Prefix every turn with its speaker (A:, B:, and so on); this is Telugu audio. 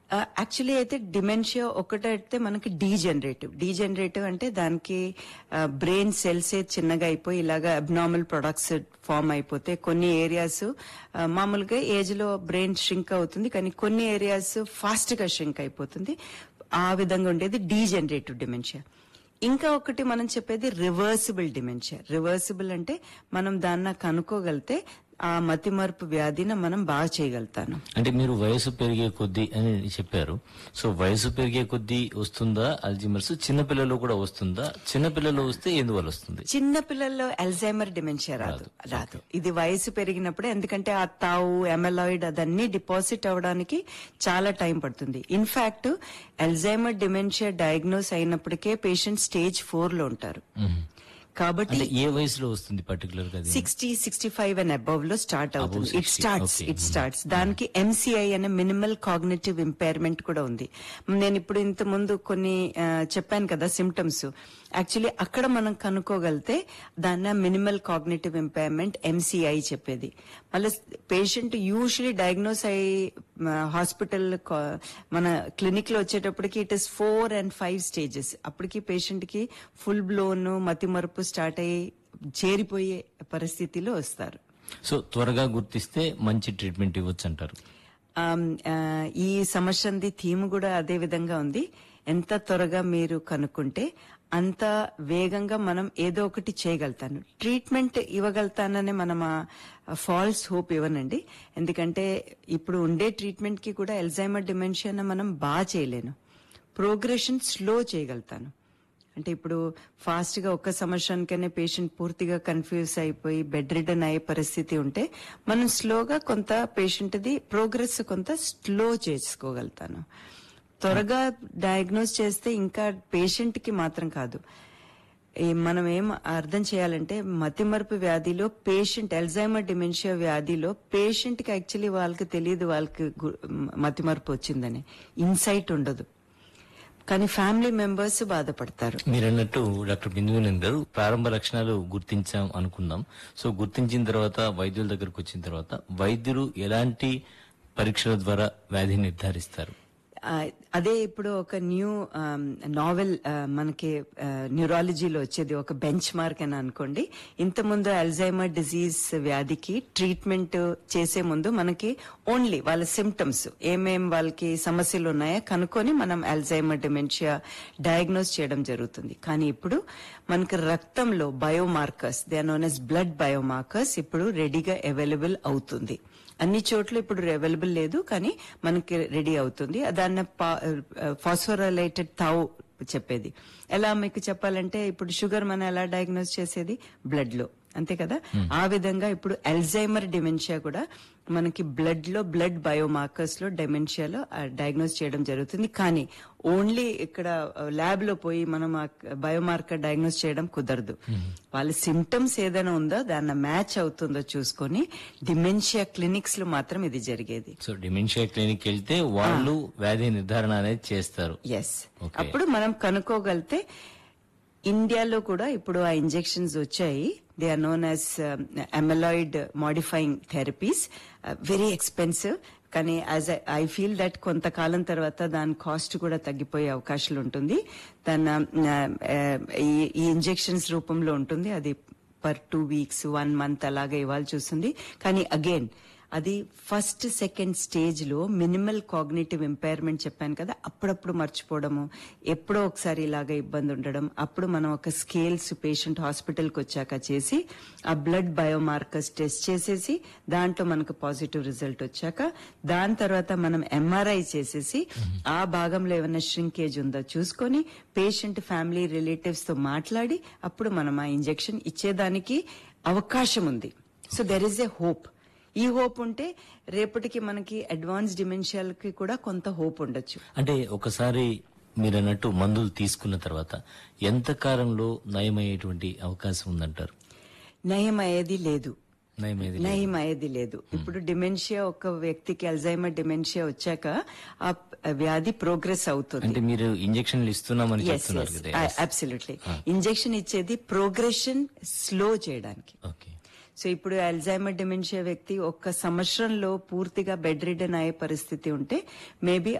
A: యాక్చువల్లీ అయితే డిమెన్షియా ఒకటైతే మనకి డీజనరేటివ్ డీజనరేటివ్ అంటే దానికి బ్రెయిన్ సెల్స్ చిన్నగా అయిపోయి ఇలాగా అబ్నార్మల్ ప్రొడక్ట్స్ ఫామ్ అయిపోతే కొన్ని ఏరియాస్ మామూలుగా ఏజ్ లో బ్రెయిన్ షింక్ అవుతుంది కానీ కొన్ని ఏరియాస్ ఫాస్ట్ గా షింక్ అయిపోతుంది ఆ విధంగా ఉండేది డీజనరేటివ్ డిమెన్షియా ఇంకా ఒకటి మనం చెప్పేది రివర్సిబుల్ డిమెన్షియా రివర్సిబుల్ అంటే మనం దాన్న కనుక్కోగలితే ఆ మతిమరుపు వ్యాధిని మనం బాగా చేయగలుగుతాను
B: అంటే మీరు వయసు పెరిగే కొద్దీ అని చెప్పారు సో వయసు పెరిగే కొద్దీ వస్తుందా అల్జిమర్స్ చిన్నపిల్లలు కూడా వస్తుందా చిన్నపిల్లలు వస్తే ఎందువల్ల వస్తుంది
A: చిన్న పిల్లల్లో అల్జైమర్ డిమెన్షియా రాదు రాదు ఇది వయసు పెరిగినప్పుడే ఎందుకంటే ఆ తావు ఎమెలాయిడ్ అదన్నీ డిపాజిట్ అవడానికి చాలా టైం పడుతుంది ఇన్ఫాక్ట్ అల్జైమర్ డిమెన్షియా డయాగ్నోస్ అయినప్పటికే పేషెంట్ స్టేజ్ ఫోర్ లో ఉంటారు
B: మ్మ్.
A: కాబట్టి
B: అంటే ఏ వయసులో వస్తుంది పర్టికులర్ గా అది?
A: Sixty sixty five and above లో స్టార్ట్ అవుతుంది it
B: 60,
A: starts
B: okay.
A: It starts దానికి ఎంసీఐ అనే మినిమల్ కాగ్నేటివ్ ఇంపైర్మెంట్ కూడా ఉంది నేను ఇప్పుడు ఇంత ముందు కొన్ని ఆ, చెప్పాను కదా సిమ్టమ్స్ యాక్చువల్లీ అక్కడ మనం కనుక్కోగలితే దాన్ని మినిమల్ కాగ్నేటివ్ ఇంపైర్మెంట్ ఎంసీఐ చెప్పేది మళ్ళీ పేషెంట్ యూజువలీ డయాగ్నోస్ అయ్యి హాస్పిటల్ మన క్లినిక్ లో వచ్చేటప్పటికి it is four and five stages అప్పటికి పేషెంట్ కి ఫుల్ బ్లోన్ మతిమరుపు స్టార్ట్ అయ్యి చేరిపోయే పరిస్థితిలో వస్తారు
B: సో త్వరగా గుర్తిస్తే మంచి ట్రీట్మెంట్ ఇవ్వచ్చు అంటారు
A: ఆమ్, ఆ, ఈ సమస్యంది థీమ్ కూడా అదే విధంగా ఉంది ఎంత త్వరగా మీరు కనుక్కుంటే అంత వేగంగా మనం ఏదో ఒకటి చేయగలుగుతాను ట్రీట్మెంట్ ఇవ్వగలుగుతానని మనం ఫాల్స్ హోప్ ఇవ్వనండి ఎందుకంటే ఇప్పుడు ఉండే ట్రీట్మెంట్ కి కూడా ఎల్జైమర్ డిమెన్షియా మనం బాగా చేయలేను ప్రోగ్రెషన్ స్లో చేయగలుగుతాను అంటే ఇప్పుడు ఫాస్ట్ గా ఒక్క సంవత్సరానికనే పేషెంట్ పూర్తిగా కన్ఫ్యూజ్ అయిపోయి బెడ్ రిడన్ అయ్యే పరిస్థితి ఉంటే మనం స్లోగా కొంత పేషెంట్ ది ప్రోగ్రెస్ కొంత స్లో చేసుకోగలుగుతాను త్వరగా డయాగ్నోస్ చేస్తే ఇంకా పేషెంట్ కి మాత్రం కాదు ఈ మనం ఏం అర్థం చేయాలంటే మతిమరుపు వ్యాధిలో పేషెంట్ ఎల్జైమర్ డిమెన్షియా వ్యాధిలో పేషెంట్ కి యాక్చువల్లీ వాళ్ళకి తెలియదు వాళ్ళకి గు- మతిమరుపు వచ్చిందని ఇన్సైట్ ఉండదు కానీ ఫ్యామిలీ మెంబర్స్ బాధపడతారు
B: మీరు అన్నట్టు డాక్టర్ బిందువినంద్ గారు ప్రారంభ లక్షణాలు గుర్తించాం అనుకుందాం సో గుర్తించిన తర్వాత వైద్యుల దగ్గరకు వచ్చిన తర్వాత వైద్యులు ఎలాంటి పరీక్షల ద్వారా వ్యాధి నిర్ధారిస్తారు
A: ఆ, అదే ఇప్పుడు ఒక న్యూ నావెల్ మనకి న్యూరాలజీలో వచ్చేది ఒక బెంచ్ మార్క్ అని అనుకోండి ఇంతకుముందు అల్జైమర్ డిజీజ్ వ్యాధికి ట్రీట్మెంట్ చేసే ముందు మనకి ఓన్లీ వాళ్ళ సిమ్టమ్స్ ఏమేం వాళ్ళకి సమస్యలు ఉన్నాయో కనుక్కొని మనం అల్జైమర్ డిమెన్షియా డయాగ్నోస్ చేయడం జరుగుతుంది కానీ ఇప్పుడు మనకి రక్తంలో biomarkers they known as blood biomarkers ఇప్పుడు రెడీగా అవైలబుల్ అవుతుంది అన్ని చోట్ల ఇప్పుడు అవైలబుల్ లేదు కానీ మనకి రెడీ అవుతుంది దాన్ని ఫాస్ఫోరైలేటెడ్ థౌ చెప్పేది ఎలా మీకు చెప్పాలంటే ఇప్పుడు షుగర్ మనం ఎలా డయాగ్నోస్ చేసేది బ్లడ్ లో అంతే కదా ఆ విధంగా ఇప్పుడు అల్జైమర్ డిమెన్షియా కూడా మనకి బ్లడ్ లో బ్లడ్ బయోమార్కర్స్ లో డిమెన్షియాలో డయాగ్నోస్ చేయడం జరుగుతుంది కానీ ఓన్లీ ఇక్కడ ల్యాబ్ లో పోయి మనం బయోమార్కర్ డయాగ్నోస్ చేయడం కుదరదు వాళ్ళ సిమ్టమ్స్ ఏదైనా ఉందో దాన్ని మ్యాచ్ అవుతుందో చూసుకొని డిమెన్షియా క్లినిక్స్ లో మాత్రం ఇది జరిగేది
B: సో డిమెన్షియా క్లినిక్ వెళ్తే వాళ్ళు వ్యాధి నిర్ధారణ అనేది చేస్తారు
A: ఎస్
B: Okay.
A: అప్పుడు మనం కనుక్కోగలితే ఇండియాలో కూడా ఇప్పుడు ఆ ఇంజెక్షన్స్ వచ్చాయి they are known as amyloid modifying therapies very expensive కానీ యాజ్ ఐ ఫీల్ దట్ కొంతకాలం తర్వాత దాని కాస్ట్ కూడా తగ్గిపోయే అవకాశాలు ఉంటుంది దాని ఈ ఇంజెక్షన్స్ రూపంలో ఉంటుంది అది per two weeks one month అలాగే ఇవ్వాల్సి వస్తుంది కానీ అగైన్ అది ఫస్ట్ సెకండ్ స్టేజ్ లో మినిమల్ కాగ్నేటివ్ ఇంపైర్మెంట్ చెప్పాను కదా అప్పుడప్పుడు మర్చిపోవడము ఎప్పుడో ఒకసారి ఇలాగ ఇబ్బంది ఉండడం అప్పుడు మనం ఒక స్కేల్స్ పేషెంట్ హాస్పిటల్కి వచ్చాక చేసి ఆ బ్లడ్ బయోమార్కర్స్ టెస్ట్ చేసేసి దాంట్లో మనకు పాజిటివ్ రిజల్ట్ వచ్చాక దాని తర్వాత మనం ఎంఆర్ఐ చేసేసి ఆ భాగంలో ఏమైనా ష్రింకేజ్ ఉందో చూసుకొని పేషెంట్ ఫ్యామిలీ రిలేటివ్స్ తో మాట్లాడి అప్పుడు మనం ఆ ఇంజెక్షన్ ఇచ్చేదానికి అవకాశం ఉంది so there is a hope ఈ హోప్ ఉంటే రేపటికి మనకి అడ్వాన్స్ డిమెన్షియాలకి కూడా కొంత హోప్ ఉండొచ్చు
B: అంటే ఒకసారి మీరు అన్నట్టు మందులు తీసుకున్న తర్వాత ఎంత కాలంలో నయమయ్యేటువంటి అవకాశం ఉందంటారు
A: నయం అయ్యేది లేదు
B: నయమేది లేదు.
A: నయం అయ్యేది లేదు ఇప్పుడు డిమెన్షియా ఒక వ్యక్తికి అల్జైమర్ డిమెన్షియా వచ్చాక ఆ వ్యాధి ప్రోగ్రెస్ అవుతుంది
B: అంటే మీరు ఇంజక్షన్లు ఇస్తున్నామని చెప్తున్నారు కదా
A: అబ్సల్యూట్లీ ఇంజెక్షన్ ఇచ్చేది ప్రోగ్రెషన్ స్లో చేయడానికి
B: ఓకే
A: సో ఇప్పుడు అల్జైమర్ డిమెన్షియా వ్యక్తి ఒక్క సంవత్సరంలో పూర్తిగా బెడ్ రిడన్ అయ్యే పరిస్థితి ఉంటే మేబీ